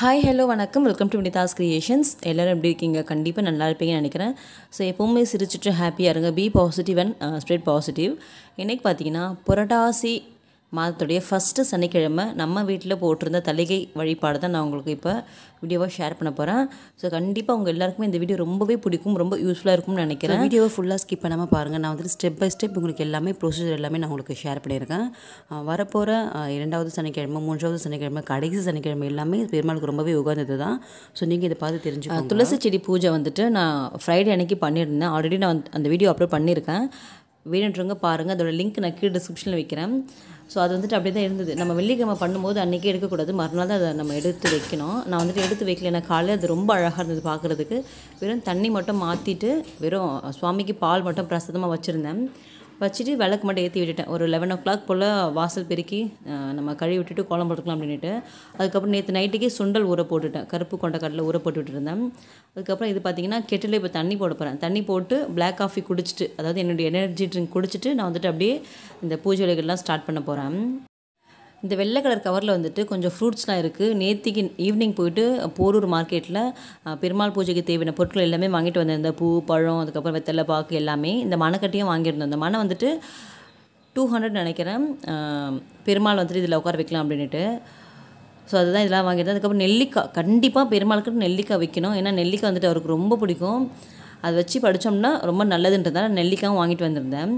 hi hello வணக்கம் welcome to Vinitha's creations எல்லோரும் எப்படி இருக்கீங்க கண்டிப்பாக நல்லா இருப்பீங்கன்னு நினைக்கிறேன் ஸோ எப்போவுமே சிரிச்சிட்டு ஹாப்பியாக இருங்க be positive and spread positive இன்றைக்கி பார்த்தீங்கன்னா புரட்டாசி மாதத்துடைய ஃபஸ்ட்டு சனிக்கிழமை நம்ம வீட்டில் போட்டிருந்த தலிகை வழிபாடு தான் நான் உங்களுக்கு இப்போ வீடியோவாக ஷேர் பண்ண போகிறேன் ஸோ கண்டிப்பாக உங்கள் எல்லாருக்குமே இந்த வீடியோ ரொம்பவே பிடிக்கும் ரொம்ப யூஸ்ஃபுல்லாக இருக்கும்னு நினைக்கிறேன் வீடியோவை ஃபுல்லாக ஸ்கிப் பண்ணாமல் பாருங்கள் நான் வந்துட்டு ஸ்டெப் பை ஸ்டெப் உங்களுக்கு எல்லாமே ப்ரொசீஜர் எல்லாமே நான் உங்களுக்கு ஷேர் பண்ணியிருக்கேன் அஹ் வரப்போகிற அஹ், இரண்டாவது சனிக்கிழமை மூன்றாவது சனிக்கிழமை கடைசி சனிக்கிழமை எல்லாமே பெருமாளுக்கு ரொம்பவே உகந்தது தான் ஸோ நீங்கள் இதை பார்த்து தெரிஞ்சுக்கோங்க துளசி செடி பூஜை வந்துட்டு நான் ஃப்ரைடே அன்னைக்கு பண்ணியிருந்தேன் ஆல்ரெடி நான் வந்து அந்த வீடியோ அப்லோட் பண்ணியிருக்கேன் வேணுன்றவங்க பாருங்கள் அதோட லிங்க் நான் கீழே டிஸ்கிரிப்ஷனில் வைக்கிறேன் ஸோ அது வந்துட்டு அப்படியே தான் இருந்தது நம்ம வெள்ளிக்கிழமை பண்ணும்போது அன்றைக்கி எடுக்கக்கூடாது மறுநாள் தான் அதை நம்ம எடுத்து வைக்கணும் நான் வந்துட்டு எடுத்து வைக்கல ஏன்னா காலையில் அது ரொம்ப அழகாக இருந்தது பார்க்குறதுக்கு வெறும் தண்ணி மட்டும் மாற்றிட்டு வெறும் சுவாமிக்கு பால் மட்டும் பிரசாதமாக வச்சுருந்தேன் வச்சுட்டு விளக்கு மட்டும் ஏற்றி விட்டுட்டேன் ஒரு லெவன் ஓ கிளாக் போல் வாசல் பெருக்கி அஹ், நம்ம கழுவி விட்டுட்டு கோலம் போட்டுக்கலாம் அப்படின்ட்டு அதுக்கப்புறம் நேற்று நைட்டுக்கே சுண்டல் ஊற போட்டுட்டேன் கருப்பு கொண்ட கடலை ஊற போட்டு விட்டுருந்தேன் அதுக்கப்புறம் இது பார்த்தீங்கன்னா கெட்டில் இப்போ தண்ணி போட போகிறேன் தண்ணி போட்டு பிளாக் காஃபி குடிச்சிட்டு அதாவது என்னுடைய எனர்ஜி ட்ரிங்க் குடிச்சிட்டு நான் வந்துட்டு அப்படியே இந்த பூஜை வேலைகள்லாம் ஸ்டார்ட் பண்ண போகிறேன் இந்த வெள்ளை கலர் கவரில் வந்துட்டு கொஞ்சம் ஃப்ரூட்ஸ்லாம் இருக்குது நேத்திக்கு ஈவினிங் போயிட்டு போரூர் மார்க்கெட்டில் பெருமாள் பூஜைக்கு தேவையான பொருட்கள் எல்லாமே வாங்கிட்டு வந்திருந்தேன் பூ பழம் அதுக்கப்புறம் வெத்தலை பாக்கு எல்லாமே இந்த மணக்கட்டியும் வாங்கியிருந்தோம் இந்த மனை வந்துட்டு டூ ஹண்ட்ரட் நினைக்கிறேன் அஹ், பெருமாள் வந்துட்டு இதில் உட்கார வைக்கலாம் அப்படின்ட்டு ஸோ அதுதான் இதெல்லாம் வாங்கியிருந்தேன் அதுக்கப்புறம் நெல்லிக்காய் கண்டிப்பாக பெருமாளுக்கு நெல்லிக்காய் வைக்கணும் ஏன்னா நெல்லிக்காய் வந்துட்டு அவருக்கு ரொம்ப பிடிக்கும் அதை வச்சு படித்தோம்னா ரொம்ப நல்லதுன்றதால நெல்லிக்காயும் வாங்கிட்டு வந்திருந்தேன்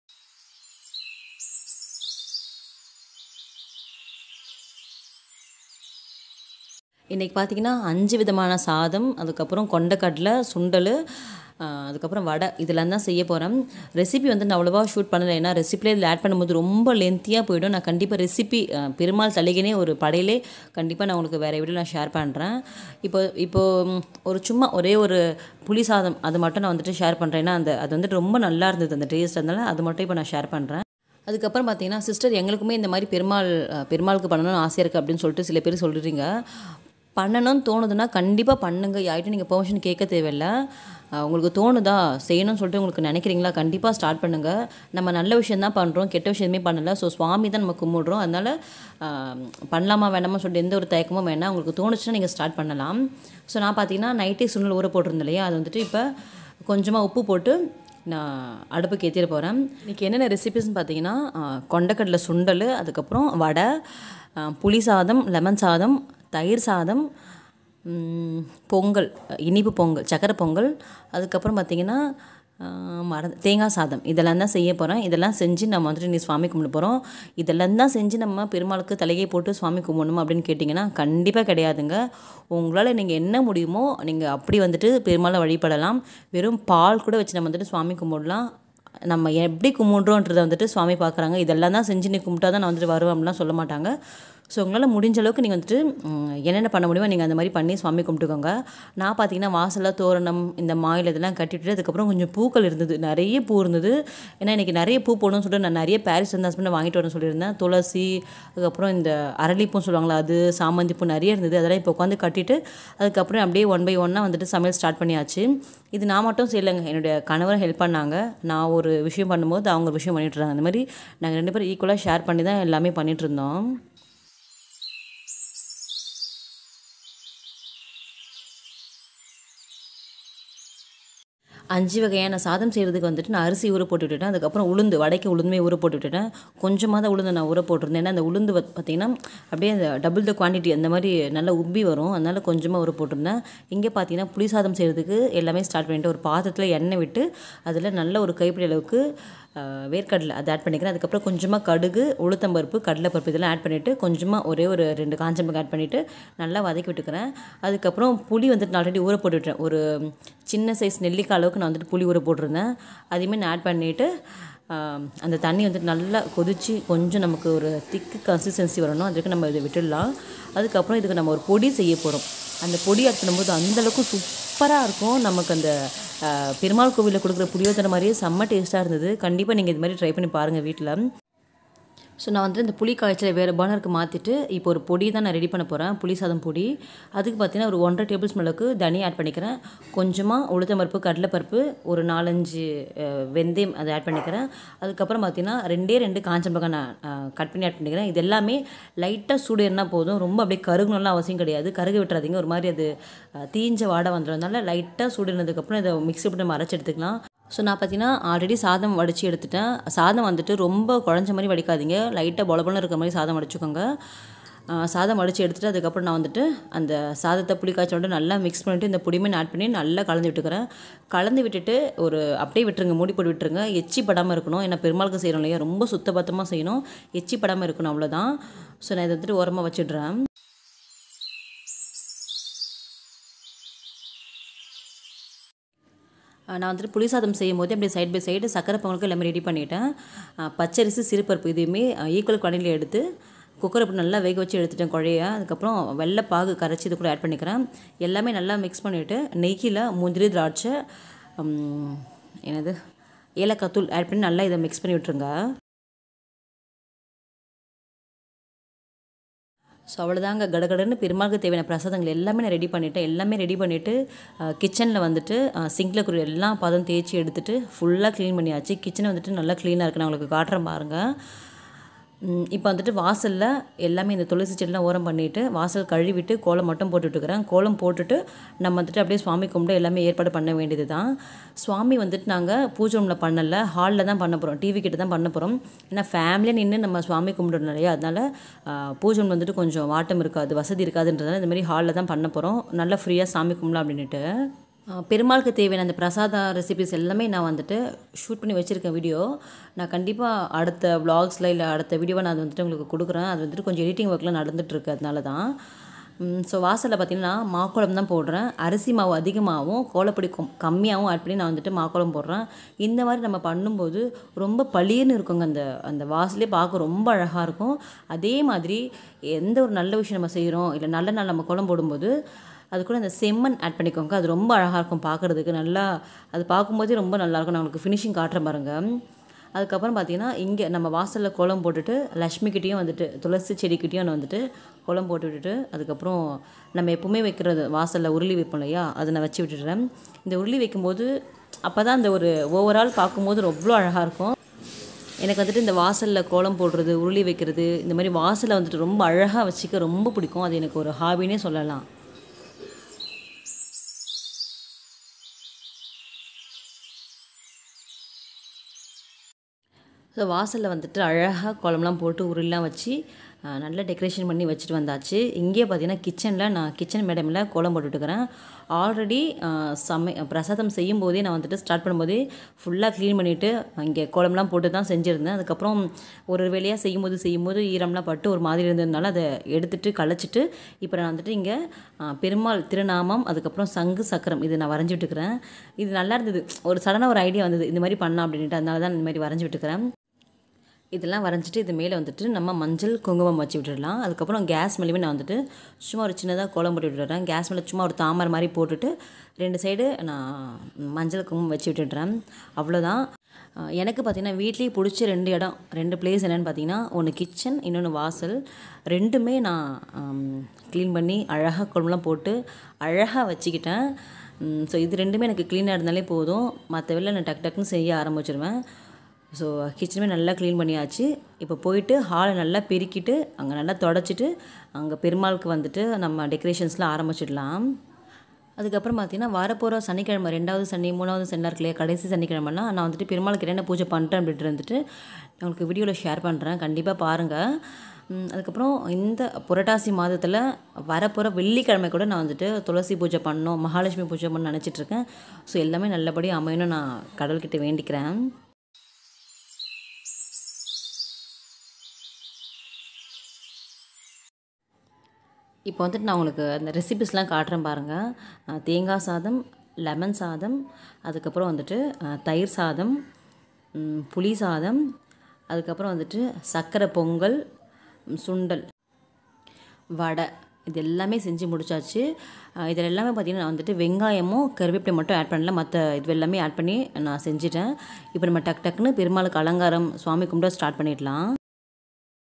இன்றைக்கி பார்த்தீங்கன்னா அஞ்சு விதமான சாதம் அதுக்கப்புறம் கொண்டக்கடலை சுண்டல் ஆஹ், அதுக்கப்புறம் வடை இதெல்லாம் தான் செய்ய போகிறேன் ரெசிபி வந்து நான் அவ்வளோவா ஷூட் பண்ணலை ஏன்னா ரெசிபிலே இதில் ஆட் பண்ணும்போது ரொம்ப லென்த்தியாக போயிடும் நான் கண்டிப்பாக ரெசிபி பெருமாள் தலிகனே ஒரு படையிலே கண்டிப்பாக நான் உங்களுக்கு வேறு வீடியோ நான் ஷேர் பண்ணுறேன் இப்போ இப்போ ம், ஒரு சும்மா ஒரே ஒரு புளி சாதம் அது மட்டும் நான் வந்துட்டு ஷேர் பண்ணுறேன் ஏன்னா அந்த அது வந்துட்டு ரொம்ப நல்லா இருந்தது அந்த டேஸ்ட் அதனால அது மட்டும் இப்போ நான் ஷேர் பண்ணுறேன் அதுக்கப்புறம் பார்த்தீங்கன்னா சிஸ்டர் எங்களுக்குமே இந்த மாதிரி பெருமாள் அஹ், பெருமாளுக்கு பண்ணணும்னு ஆசையாக இருக்குது அப்படின்னு சொல்லிட்டு சில பேர் சொல்கிறீங்க பண்ணணும்னு தோணுதுன்னா கண்டிப்பாக பண்ணுங்க யார்கிட்டும் நீங்கள் பெர்மிஷன் கேட்க தேவையில்ல அஹ், உங்களுக்கு தோணுதா செய்யணும்னு சொல்லிட்டு உங்களுக்கு நினைக்கிறீங்களா கண்டிப்பாக ஸ்டார்ட் பண்ணுங்கள் நம்ம நல்ல விஷயம் தான் பண்ணுறோம் கெட்ட விஷயமே பண்ணலை ஸோ சுவாமி தான் நம்ம கும்பிடுறோம் அதனால் அஹ், பண்ணலாமா வேண்டாமா சொல்லிட்டு எந்த ஒரு தயக்கமும் வேணாம் உங்களுக்கு தோணுச்சுன்னா நீங்கள் ஸ்டார்ட் பண்ணலாம் ஸோ நான் பார்த்தீங்கன்னா நைட்டே சுண்டல் ஊற போட்டிருந்தேன் இல்லையா அது வந்துட்டு இப்போ கொஞ்சமாக உப்பு போட்டு நான் அடுப்புக்கு ஏற்றிட போகிறேன் இன்றைக்கி என்னென்ன ரெசிபிஸ்னு பார்த்தீங்கன்னா ஆஹ், கொண்டக்கடலை சுண்டல் அதுக்கப்புறம் வடை ஆஹ், புளி சாதம் லெமன் சாதம் தயிர் சாதம் ம், பொங்கல் இனிப்பு பொங்கல் சக்கரை பொங்கல் அதுக்கப்புறம் பார்த்தீங்கன்னா மர தேங்காய் சாதம் இதெல்லாம் தான் செய்ய போகிறேன் இதெல்லாம் செஞ்சு நம்ம வந்துட்டு நீ சுவாமி கும்பிட போகிறோம் இதெல்லாம் தான் செஞ்சு நம்ம பெருமாளுக்கு தலையை போட்டு சுவாமி கும்பிடணும் அப்படின்னு கேட்டிங்கன்னா கண்டிப்பாக கிடையாதுங்க உங்களால் நீங்கள் என்ன முடியுமோ நீங்கள் அப்படி வந்துட்டு பெருமாளை வழிபடலாம் வெறும் பால் கூட வச்சு நம்ம வந்துட்டு சுவாமி கும்பிடலாம் நம்ம எப்படி கும்பிட்றோன்றதை வந்துட்டு சுவாமி பார்க்குறாங்க இதெல்லாம் தான் செஞ்சு நீ கும்பிட்டா தான் நான் வந்துட்டு வருவேன் அப்படிலாம் சொல்ல மாட்டாங்க ஸோ உங்களால் முடிஞ்ச அளவுக்கு நீங்கள் வந்துட்டு ம், என்னென்ன பண்ண முடியுமோ நீங்கள் அந்த மாதிரி பண்ணி சுவாமி கும்பிட்டுக்கோங்க நான் பார்த்தீங்கன்னா வாசலில் தோரணம் இந்த மாயில் இதெல்லாம் கட்டிட்டு அதுக்கப்புறம் கொஞ்சம் பூக்கள் இருந்தது நிறைய பூ இருந்தது ஏன்னா எனக்கு நிறைய பூ போடணும்னு சொல்லிட்டு நான் நிறைய பாரிஸ் வந்து ஹஸ்பண்டை வாங்கிட்டு வரேன்னு சொல்லியிருந்தேன் துளசி அதுக்கப்புறம் இந்த அரளிப்பூன்னு சொல்லுவாங்களா அது சாமந்தி பூ நிறைய இருந்தது அதெல்லாம் இப்போ உட்காந்து கட்டிட்டு அதுக்கப்புறம் அப்படியே ஒன் பை ஒன்னாக வந்துட்டு சமையல் ஸ்டார்ட் பண்ணியாச்சு இது நான் மட்டும் செய்யலைங்க என்னுடைய கணவர் ஹெல்ப் பண்ணாங்க நான் ஒரு விஷயம் பண்ணும்போது அவங்க ஒரு விஷயம் பண்ணிட்டு இருந்தாங்க அந்த மாதிரி நாங்கள் ரெண்டு பேரும் ஈக்குவலாக ஷேர் பண்ணி தான் எல்லாமே பண்ணிட்டு இருந்தோம் அஞ்சு வகையான சாதம் செய்கிறதுக்கு வந்துட்டு நான் அரிசி ஊற போட்டு விட்டுட்டேன் அதுக்கப்புறம் உளுந்து வடைக்கு உளுந்துமே ஊற போட்டு விட்டுட்டேன் கொஞ்சமாக தான் உளுந்து நான் ஊற போட்டிருந்தேன் ஏன்னா அந்த உளுந்து வந்து பார்த்திங்கன்னா அப்படியே அந்த டபுள் த குவான்டிட்டி அந்த மாதிரி நல்லா உப்பி வரும் அதனால கொஞ்சமாக ஊற போட்டிருந்தேன் இங்கே பார்த்தீங்கன்னா புளி சாதம் செய்கிறதுக்கு எல்லாமே ஸ்டார்ட் பண்ணிட்டு ஒரு பாத்திரத்தில் எண்ணெய் விட்டு அதில் நல்ல ஒரு கைப்பிடி அளவுக்கு அஹ், வேர்க்கடலை அதை ஆட் பண்ணிக்கிறேன் அதுக்கப்புறம் கொஞ்சமாக கடுகு உளுத்தம்பருப்பு கடலைப்பருப்பு இதெல்லாம் ஆட் பண்ணிவிட்டு கொஞ்சமாக ஒரே ஒரு ரெண்டு காஞ்ச மிளகாய் ஆட் பண்ணிவிட்டு நல்லா வதக்கி விட்டுக்கிறேன் அதுக்கப்புறம் புளி வந்துட்டு நான் ஆல்ரெடி ஊற போட்டு விட்டுறேன் ஒரு சின்ன சைஸ் நெல்லிக்காய் அளவுக்கு நான் வந்துட்டு புளி ஊற போட்டிருந்தேன் அதையுமே நான் ஆட் பண்ணிவிட்டு அந்த தண்ணி வந்துட்டு நல்லா கொதித்து கொஞ்சம் நமக்கு ஒரு திக்கு கன்சிஸ்டன்சி வரணும் அதுக்கு நம்ம இதை விட்டுடலாம் அதுக்கப்புறம் இதுக்கு நம்ம ஒரு பொடி செய்ய போகிறோம் அந்த பொடி ஆட் பண்ணும்போது அந்தளவுக்கு சூப்பராக இருக்கும் நமக்கு அந்த ஆஹ், பெருமாள் கோவிலில் கொடுக்குற புளியோதரை மாதிரியே செம்ம டேஸ்ட்டாக இருந்தது கண்டிப்பாக நீங்கள் இது மாதிரி ட்ரை பண்ணி பாருங்கள் வீட்டில் ஸோ நான் வந்துட்டு இந்த புளி காய்ச்சலை வேறு பர்னருக்கு மாற்றிட்டு இப்போ ஒரு பொடி தான் நான் ரெடி பண்ண போகிறேன் புளி சாதம் பொடி அதுக்கு பார்த்தீங்கன்னா ஒரு ஒன்றரை டேபிள் ஸ்பூன் அளவுக்கு தனி ஆட் பண்ணிக்கிறேன் கொஞ்சமாக உளுத்தம்பருப்பு கடலைப்பருப்பு ஒரு நாலஞ்சு அஹ், வெந்தயம் அதை ஆட் பண்ணிக்கிறேன் அதுக்கப்புறம் பார்த்தீங்கன்னா ரெண்டே ரெண்டு காஞ்ச மிளகாய் நான் கட் பண்ணி ஆட் பண்ணிக்கிறேன் இது எல்லாமே லைட்டாக சூடு என்ன போதும் ரொம்ப அப்படியே கருகணும்லாம் அவசியம் கிடையாது கருக விட்டுறாதீங்க ஒரு மாதிரி அது அஹ், தீஞ்ச வாடை வந்துடுறதுனால லைட்டாக சூடுனதுக்கப்புறம் இதை மிக்ஸி போட்டு நம்ம அரைச்சி எடுத்துக்கலாம் ஸோ நான் பார்த்தீங்கன்னா ஆல்ரெடி சாதம் வடித்து எடுத்துட்டேன் சாதம் வந்துட்டு ரொம்ப குழஞ்ச மாதிரி வடிக்காதீங்க லைட்டாக பொலபொலன்னு இருக்கிற மாதிரி சாதம் வடிச்சுக்கோங்க ஆ, சாதம் வடித்து எடுத்துட்டு அதுக்கப்புறம் நான் வந்துட்டு அந்த சாதத்தை புளி காய்ச்சோட நல்லா மிக்ஸ் பண்ணிவிட்டு இந்த பொடிமீன் ஆட் பண்ணி நல்லா கலந்து விட்டுக்கிறேன் கலந்து விட்டுட்டு ஒரு அப்படியே விட்டுருங்க மூடி போட்டு விட்டுருங்க எச்சி படாமல் இருக்கணும் ஏன்னா பெருமாளுக்கு செய்கிறோம் இல்லையா ரொம்ப சுத்தபத்தமாக செய்யணும் எச்சி படாமல் இருக்கணும் அவ்வளோதான் ஸோ நான் இதை வந்துட்டு ஓரமாக வச்சிடுறேன் அஹ் நான் வந்துட்டு புளி சாதம் செய்யும் போது அப்படியே சைட் பை சைடு சக்கரை பொங்கலுக்கு எல்லாமே ரெடி பண்ணிட்டேன் அஹ் பச்சரிசி சிறுபருப்பு இதுவுமே ஈக்குவல் குவான்டிட்டியில் எடுத்து குக்கரை இப்படி நல்லா வேக வச்சு எடுத்துட்டேன் குழைய அதுக்கப்புறம் வெள்ளை பாகு கரைச்சி இது கூட ஆட் பண்ணிக்கிறேன் எல்லாமே நல்லா மிக்ஸ் பண்ணிவிட்டு நெய்யில் முந்திரி திராட்சை உம், என்னது ஏலக்காய் தூள் ஆட் பண்ணி நல்லா இதை மிக்ஸ் பண்ணி விட்டுருங்க ஸோ அவ்வளோதாங்க கடகடன்னு பெருமாளுக்கு தேவையான பிரசாதங்கள் எல்லாமே நான் ரெடி பண்ணிட்டேன் எல்லாமே ரெடி பண்ணிவிட்டு கிச்சனில் வந்துட்டு சிங்கில் குறி எல்லாம் பதம் தேய்ச்சி எடுத்துட்டு ஃபுல்லாக க்ளீன் பண்ணியாச்சு கிச்சனை வந்துட்டு நல்லா க்ளீனாக இருக்கு நான் உங்களுக்கு காட்டுறேன் பாருங்கள் இப்போ வந்துட்டு வாசலில் எல்லாமே இந்த துளசி செடிலாம் ஓரம் பண்ணிவிட்டு வாசல் கழுவிட்டு கோலம் மட்டும் போட்டுட்டுருக்கிறேன் கோலம் போட்டுட்டு நம்ம வந்துட்டு அப்படியே சுவாமி கும்பிட்டு எல்லாமே ஏற்பாடு பண்ண வேண்டியது தான் சுவாமி வந்துட்டு நாங்கள் பூஜை ரூமில் பண்ணலை ஹாலில் தான் பண்ண போகிறோம் டிவி கிட்ட தான் பண்ண போகிறோம் ஏன்னா ஃபேமிலியாக நின்று நம்ம சுவாமி கும்பிடணும் இல்லையா அதனால் ஆஹ், பூஜை room வந்துட்டு கொஞ்சம் வாட்டம் இருக்காது வசதி இருக்காதுன்றதால இந்த மாதிரி ஹாலில் தான் பண்ண போகிறோம் நல்லா ஃப்ரீயாக சாமி கும்பலாம் அப்படின்ட்டு ஆஹ், பெருமாளுக்கு தேவையான அந்த பிரசாத ரெசிபிஸ் எல்லாமே நான் வந்துட்டு ஷூட் பண்ணி வச்சுருக்கேன் வீடியோ நான் கண்டிப்பாக அடுத்த vlogsல இல்லை அடுத்த வீடியோவை நான் வந்துட்டு உங்களுக்கு கொடுக்குறேன் அது வந்துட்டு கொஞ்சம் எடிட்டிங் ஒர்க்லாம் நடந்துகிட்ருக்கு அதனால தான் ஸோ வாசலில் பார்த்தீங்கன்னா மாக்கோளம் தான் போடுறேன் அரிசி மாவு அதிகமாகவும் கோலப்பொடி கம் கம்மியாகவும் ஆட் பண்ணி நான் வந்துட்டு மாக்கோளம் போடுறேன் இந்த மாதிரி நம்ம பண்ணும்போது ரொம்ப பளிர்னு இருக்குங்க அந்த அந்த வாசலே பார்க்க ரொம்ப அழகாக இருக்கும் அதே மாதிரி எந்த ஒரு நல்ல விஷயம் நம்ம செய்கிறோம் இல்லை நல்ல நாள் நம்ம கோலம் போடும்போது அது கூட அந்த செம்மண் ஆட் பண்ணிக்கோங்க அது ரொம்ப அழகாக இருக்கும் பார்க்குறதுக்கு நல்லா அது பார்க்கும்போதே ரொம்ப நல்லாயிருக்கும் நான் உங்களுக்கு ஃபினிஷிங் காட்டுறேன் பாருங்கள் அதுக்கப்புறம் பார்த்தீங்கன்னா இங்கே நம்ம வாசலில் கோலம் போட்டுட்டு லக்ஷ்மிக்கிட்டேயும் வந்துட்டு துளசி செடிக்கிட்டேயும் நான் வந்துட்டு கோலம் போட்டு விட்டுட்டு அதுக்கப்புறம் நம்ம எப்பவுமே வைக்கிறது வாசலில் உருளி வைப்போம் இல்லையா அதை நான் வச்சு விட்டுடுறேன் இந்த உருளி வைக்கும்போது அப்போ தான் அந்த ஒரு ஓவரால் பார்க்கும்போது ரொம்ப அழகாக இருக்கும் எனக்கு வந்துட்டு இந்த வாசலில் கோலம் போடுறது உருளி வைக்கிறது இந்த மாதிரி வாசலை வந்துட்டு ரொம்ப அழகாக வச்சுக்க ரொம்ப பிடிக்கும் அது எனக்கு ஒரு ஹாபினே சொல்லலாம் ஸோ வாசலில் வந்துட்டு அழகாக கோலம்லாம் போட்டு உருளிலாம் வச்சு அஹ், நல்லா டெக்கரேஷன் பண்ணி வச்சுட்டு வந்தாச்சு இங்கேயே பார்த்தீங்கன்னா கிச்சனில் நான் கிச்சன் மேடமில் கோலம் போட்டுட்டுருக்கிறேன் ஆல்ரெடி சமை பிரசாதம் செய்யும் போதே நான் வந்துட்டு ஸ்டார்ட் பண்ணும்போதே ஃபுல்லாக க்ளீன் பண்ணிவிட்டு இங்கே கோலம்லாம் போட்டு தான் செஞ்சுருந்தேன் அதுக்கப்புறம் ஒரு ஒரு வேலையாக செய்யும்போது செய்யும்போது ஈரம்லாம் பட்டு ஒரு மாதிரி இருந்ததுனால அதை எடுத்துட்டு களைச்சிட்டு இப்போ நான் வந்துட்டு இங்கே பெருமாள் திருநாமம் அதுக்கப்புறம் சங்கு சக்கரம் இது நான் வரைஞ்சி விட்டுக்கிறேன் இது நல்லா இருந்தது ஒரு சடனாக ஒரு ஐடியா வந்தது இந்த மாதிரி பண்ணலாம் அப்படின்ட்டு அதனால தான் இந்த மாதிரி வரைஞ்சி விட்டுக்கிறேன் இதெல்லாம் வரைஞ்சிட்டு இது மேலே வந்துட்டு நம்ம மஞ்சள் குங்குமம் வச்சு விட்டுடலாம் அதுக்கப்புறம் கேஸ் மேலேயுமே நான் வந்துட்டு சும்மா ஒரு சின்னதாக கோலம் போட்டு விட்டுறேன் கேஸ் மேலே சும்மா ஒரு தாமரை மாதிரி போட்டுட்டு ரெண்டு சைடு நான் மஞ்சள் குங்குமம் வச்சு விட்டுடுறேன் அவ்வளோதான் அஹ் எனக்கு பார்த்தீங்கன்னா வீட்லேயே பிடிச்ச ரெண்டு இடம் ரெண்டு பிளேஸ் என்னென்னு பார்த்தீங்கன்னா ஒன்று கிச்சன் இன்னொன்று வாசல் ரெண்டுமே நான் க்ளீன் பண்ணி அழகாக குழம்புலாம் போட்டு அழகாக வச்சுக்கிட்டேன் ஸோ இது ரெண்டுமே எனக்கு க்ளீனாக இருந்தாலே போதும் மற்ற வேலை நான் டக்கு டக்குன்னு செய்ய ஆரம்பிச்சிருவேன் ஸோ கிச்சனுமே நல்லா க்ளீன் பண்ணியாச்சு இப்போ போயிட்டு ஹாலை நல்லா பெருக்கிட்டு அங்கே நல்லா தொடச்சிட்டு அங்கே பெருமாளுக்கு வந்துட்டு நம்ம டெக்கரேஷன்ஸ்லாம் ஆரம்பிச்சிடலாம் அதுக்கப்புறம் பார்த்தீங்கன்னா வரப்போகிற சனிக்கிழமை ரெண்டாவது சனி மூணாவது சனிலாம் இருக்கு இல்லையா கடைசி சனிக்கிழமைலாம் நான் வந்துட்டு பெருமாளுக்கு என்னென்ன பூஜை பண்ணுறேன் அப்படின்ட்டு வந்துட்டு நான் உங்களுக்கு வீடியோவில் ஷேர் பண்ணுறேன் கண்டிப்பாக பாருங்கள் ம், அதுக்கப்புறம் இந்த புரட்டாசி மாதத்தில் வரப்போகிற வெள்ளிக்கிழமை கூட நான் வந்துட்டு துளசி பூஜை பண்ணணும் மகாலட்சுமி பூஜை பண்ண நினச்சிட்ருக்கேன் ஸோ எல்லாமே நல்லபடியாக அமையணும் நான் கடவுள்கிட்ட வேண்டிக்கிறேன் இப்போ வந்துட்டு நான் உங்களுக்கு அந்த ரெசிபிஸ்லாம் காட்டுறேன் பாருங்கள் அஹ் தேங்காய் சாதம் லெமன் சாதம் அதுக்கப்புறம் வந்துட்டு அஹ், தயிர் சாதம் ம், புளி சாதம் அதுக்கப்புறம் வந்துட்டு சர்க்கரை பொங்கல் ம், சுண்டல் வடை இது எல்லாமே செஞ்சு முடிச்சாச்சு அஹ் இதில் எல்லாமே பார்த்திங்கன்னா நான் வந்துட்டு வெங்காயமும் கருவேப்பிலை மட்டும் ஆட் பண்ணல மற்ற இது எல்லாமே ஆட் பண்ணி நான் செஞ்சிட்டேன் இப்போ நம்ம டக் டக்குன்னு பெருமாளுக்கு அலங்காரம் சுவாமி கும்பிட ஸ்டார்ட் பண்ணிடலாம்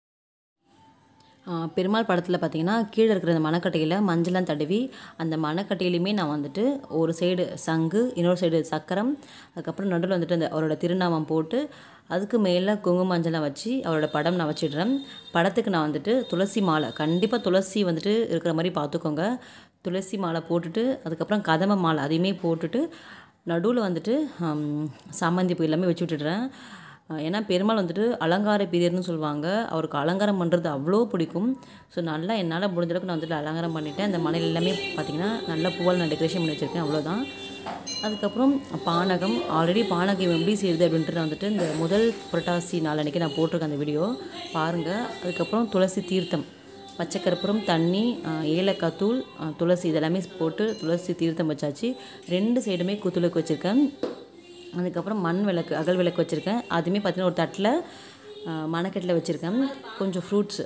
ஆஹ் பெருமாள் படத்தில் பார்த்தீங்கன்னா கீழே இருக்கிற அந்த மணக்கட்டையில் மஞ்சள்லாம் தடவி அந்த மணக்கட்டையிலையுமே நான் வந்துட்டு ஒரு சைடு சங்கு இன்னொரு சைடு சக்கரம் அதுக்கப்புறம் நடுவில் வந்துட்டு அந்த அவரோட திருநாமம் போட்டு அதுக்கு மேலே குங்கும மஞ்சள்லாம் வச்சு அவரோட படம் நான் வச்சிடுறேன் படத்துக்கு நான் வந்துட்டு துளசி மாலை கண்டிப்பாக துளசி வந்துட்டு இருக்கிற மாதிரி பார்த்துக்கோங்க துளசி மாலை போட்டுட்டு அதுக்கப்புறம் கதம்ப மாலை அதையுமே போட்டுட்டு நடுவில் வந்துட்டு ஹம், சாமந்தி பூ எல்லாமே வச்சு விட்டுடுறேன் அஹ் ஏன்னா பெருமாள் வந்துட்டு அலங்கார பிரியர்னு சொல்லுவாங்க அவருக்கு அலங்காரம் பண்ணுறது அவ்வளோ பிடிக்கும் ஸோ நல்லா என்னால் முடிஞ்ச அளவுக்கு நான் வந்துட்டு அலங்காரம் பண்ணிட்டேன் அந்த மலையில் எல்லாமே பார்த்தீங்கன்னா நல்ல பூவால் நான் டெக்கரேஷன் பண்ணி வச்சுருக்கேன் அவ்வளோதான் அதுக்கப்புறம் பானகம் ஆல்ரெடி பானகம் எப்படி செய்யுது அப்படின்ட்டு நான் வந்துட்டு இந்த முதல் புரட்டாசி நாளன்னைக்கு நான் போட்டிருக்கேன் அந்த வீடியோ பாருங்கள் அதுக்கப்புறம் துளசி தீர்த்தம் பச்சைக்கற்பூரம் தண்ணி அஹ், ஏலக்காய் தூள் அஹ், துளசி இதெல்லாமே போட்டு துளசி தீர்த்தம் வச்சாச்சு ரெண்டு சைடுமே குத்துலுக்கு வச்சுருக்கேன் அதுக்கப்புறம் மண் விளக்கு அகல் விளக்கு வச்சுருக்கேன் அதுவுமே பார்த்தீங்கன்னா ஒரு தட்டில் மணக்கட்டில் வச்சுருக்கேன் கொஞ்சம் ஃப்ரூட்ஸு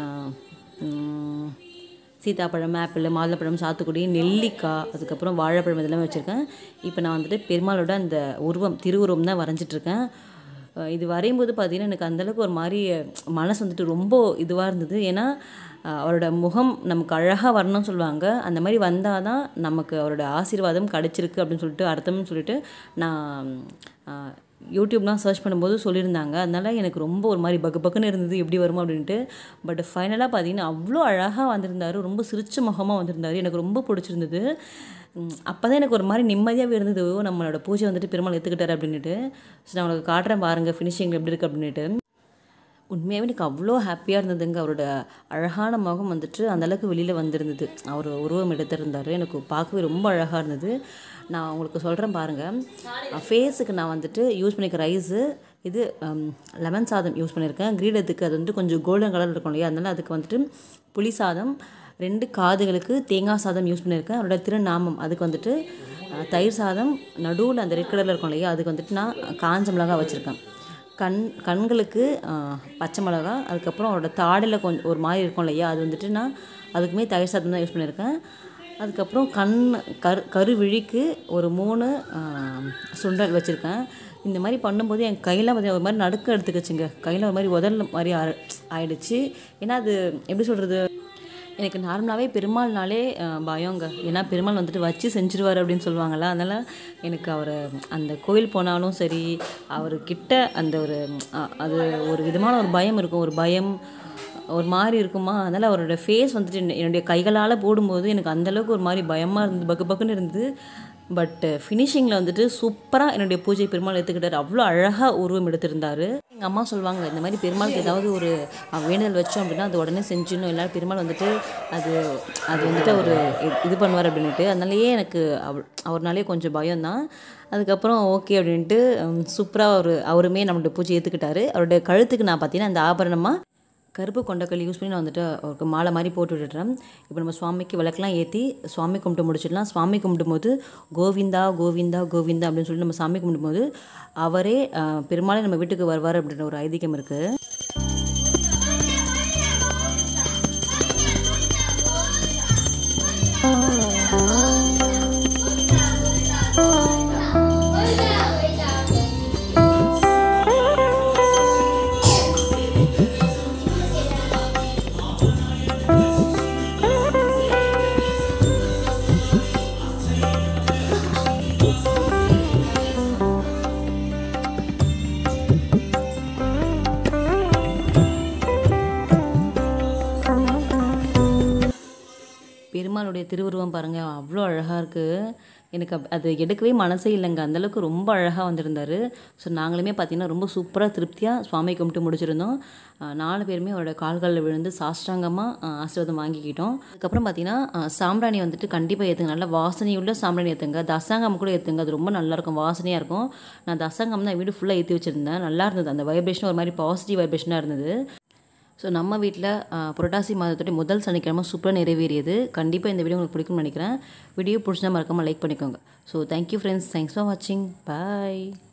சீதாப்பழம் ஆப்பிள் மாதுளப்பழம் சாத்துக்குடி நெல்லிக்காய் அதுக்கப்புறம் வாழைப்பழம் இதெல்லாம் வச்சுருக்கேன் இப்போ நான் வந்துட்டு பெருமாளோட அந்த உருவம் திருவுருவம் தான் வரைஞ்சிட்ருக்கேன் அஹ் இது வரையும்போது பார்த்தீங்கன்னா எனக்கு அந்தளவுக்கு ஒரு மாதிரி மனசு வந்துட்டு ரொம்ப இதுவாக இருந்தது ஏன்னா அஹ் அவரோட முகம் நமக்கு அழகாக வரணும்னு சொல்லுவாங்க அந்த மாதிரி வந்தால் தான் நமக்கு அவரோட ஆசீர்வாதம் கிடைச்சிருக்கு அப்படின்னு சொல்லிட்டு அர்த்தம்னு சொல்லிட்டு நான் அஹ், யூடியூப்லாம் சர்ச் பண்ணும்போது சொல்லியிருந்தாங்க அதனால எனக்கு ரொம்ப ஒரு மாதிரி பக்கு பக்குன்னு இருந்தது எப்படி வருமோ அப்படின்ட்டு பட் ஃபைனலாக பார்த்தீங்கன்னா அவ்வளோ அழகாக வந்திருந்தாரு ரொம்ப சிரிச்ச முகமாக வந்திருந்தாரு எனக்கு ரொம்ப பிடிச்சிருந்தது அப்போ தான் எனக்கு ஒரு மாதிரி நிம்மதியாகவே இருந்தது ஓ, நம்மளோட பூஜை வந்துட்டு பெருமாள் எடுத்துக்கிட்டாரு அப்படின்ட்டு ஸோ நான் உங்களுக்கு காட்டுறேன் பாருங்கள் ஃபினிஷிங் எப்படி இருக்குது அப்படின்ட்டு உண்மையாகவே எனக்கு அவ்வளோ ஹாப்பியாக இருந்ததுங்க அவரோட அழகான முகம் வந்துட்டு அந்தளவுக்கு வெளியில் வந்திருந்தது அவர் உருவம் எடுத்திருந்தார் எனக்கு பார்க்கவே ரொம்ப அழகாக இருந்தது நான் உங்களுக்கு சொல்கிறேன் பாருங்கள் ஃபேஸுக்கு நான் வந்துட்டு யூஸ் பண்ணிக்க ரைஸு இது லெமன் சாதம் யூஸ் பண்ணியிருக்கேன் கிரீடத்துக்கு அது வந்துட்டு கொஞ்சம் கோல்டன் கலர் இருக்கும் இல்லையா அதனால அதுக்கு வந்துட்டு புளி சாதம் ரெண்டு காதுகளுக்கு தேங்காய் சாதம் யூஸ் பண்ணியிருக்கேன் அவரோட திருநாமம் அதுக்கு வந்துட்டு அஹ், தயிர் சாதம் நடுவில் அந்த ரெட் கலரில் இருக்கும் இல்லையா அதுக்கு வந்துட்டு நான் காஞ்ச மிளகாய் வச்சுருக்கேன் கண் கண்களுக்கு ஆஹ், பச்சை மிளகா அதுக்கப்புறம் அவரோட தாடையில் கொஞ்சம் ஒரு மாதிரி இருக்கும் இல்லையா அது வந்துட்டு நான் அதுக்குமே தயிர் சாதம் தான் யூஸ் பண்ணியிருக்கேன் அதுக்கப்புறம் கண் கரு கருவிழிக்கு ஒரு மூணு ஆஹ், சுண்டல் வச்சுருக்கேன் இந்த மாதிரி பண்ணும்போது என் கையில் வந்து ஒரு மாதிரி நடுக்க எடுத்துக்கிச்சுங்க கையில் ஒரு மாதிரி உதல் மாதிரி ஆ- ஆயிடுச்சு ஏன்னா அது எப்படி சொல்கிறது எனக்கு நார்மலாகவே பெருமாள்னாலே அஹ், பயங்க ஏன்னா பெருமாள் வந்துட்டு வச்சு செஞ்சிருவார் அப்படின்னு சொல்லுவாங்கள்ல அதனால் எனக்கு அவரை அந்த கோயில் போனாலும் சரி அவர்கிட்ட அந்த ஒரு அஹ், அது ஒரு விதமான ஒரு பயம் இருக்கும் ஒரு பயம் ஒரு மாதிரி இருக்குமா அதனால் அவரோட ஃபேஸ் வந்துட்டு என்ன- என்னுடைய கைகளால் போடும்போது எனக்கு அந்தளவுக்கு ஒரு மாதிரி பயமாக இருந்தது பக்கு பக்குன்னு இருந்தது பட் ஃபினிஷிங்கில் வந்துட்டு சூப்பராக என்னுடைய பூஜை பெருமாள் எடுத்துக்கிட்டாரு அவ்வளோ அழகாக உருவம் எடுத்திருந்தாரு எங்கள் அம்மா சொல்லுவாங்க இந்த மாதிரி பெருமாளுக்கு ஏதாவது ஒரு அஹ், வேண்டுதல் வச்சோம் அப்படின்னா அது உடனே செஞ்சிடணும் எல்லாரும் பெருமாள் வந்துட்டு அது அது வந்துட்டு ஒரு இது பண்ணுவார் அப்படின்ட்டு அதனாலேயே எனக்கு அவ அவர்னாலே கொஞ்சம் பயம்தான் அதுக்கப்புறம் ஓகே அப்படின்ட்டு சூப்பராக அவர் அவருமே நம்மளுடைய பூஜை ஏற்றுக்கிட்டாரு அவருடைய கழுத்துக்கு நான் பார்த்தீங்கன்னா அந்த ஆபரணமாக கருப்பு கொண்டக்கல் யூஸ் பண்ணி நான் வந்துட்டு அவருக்கு மாலை மாதிரி போட்டு விட்டுட்டேன் இப்போ நம்ம சுவாமிக்கு விளக்கெல்லாம் ஏற்றி சுவாமி கும்பிட்டு முடிச்சிடலாம் சுவாமி கும்பிடும்போது கோவிந்தா கோவிந்தா கோவிந்தா அப்படின்னு சொல்லி நம்ம சாமி கும்பிடும்போது அவரே அஹ், பெருமாளே நம்ம வீட்டுக்கு வருவார் அப்படின்ற ஒரு ஐதீகம் இருக்குது பெருமாளுடைய திருவுருவம் பாருங்கள் அவ்வளோ அழகாக இருக்குது எனக்கு அப்- அது எடுக்கவே மனசே இல்லைங்க அந்தளவுக்கு ரொம்ப அழகாக வந்திருந்தாரு ஸோ நாங்களுமே பார்த்தீங்கன்னா ரொம்ப சூப்பராக திருப்தியாக சுவாமி கும்பிட்டு முடிச்சிருந்தோம் அஹ் நாலு பேருமே அவரோட கால்களில் விழுந்து சாஷ்டாங்கமாக ஆசீர்வாதம் வாங்கிக்கிட்டோம் அதுக்கப்புறம் பார்த்தீங்கன்னா அஹ் சாம்பிராணி வந்துட்டு கண்டிப்பாக ஏற்றுங்க நல்லா வாசனையுள்ள சாம்பிராணி ஏற்றுங்க தசாங்கம் கூட ஏற்றுங்க அது ரொம்ப நல்லாயிருக்கும் வாசனையாக இருக்கும் நான் தசாங்கம் தான் வீடு ஃபுல்லாக ஏற்றி வச்சுருந்தேன் நல்லா இருந்தது அந்த வைப்ரேஷன் ஒரு மாதிரி பாசிட்டிவ் வைப்ரேஷனாக இருந்தது ஸோ நம்ம வீட்டில் புரட்டாசி மாதத்துடைய முதல் சனிக்கிழமை சூப்பராக நிறைவேறியது கண்டிப்பாக இந்த வீடியோ உங்களுக்கு பிடிக்கும்னு நினைக்கிறேன் வீடியோ பிடிச்சா மறக்காமல் லைக் பண்ணிக்கோங்க so thank you friends thanks for வாட்சிங் பாய்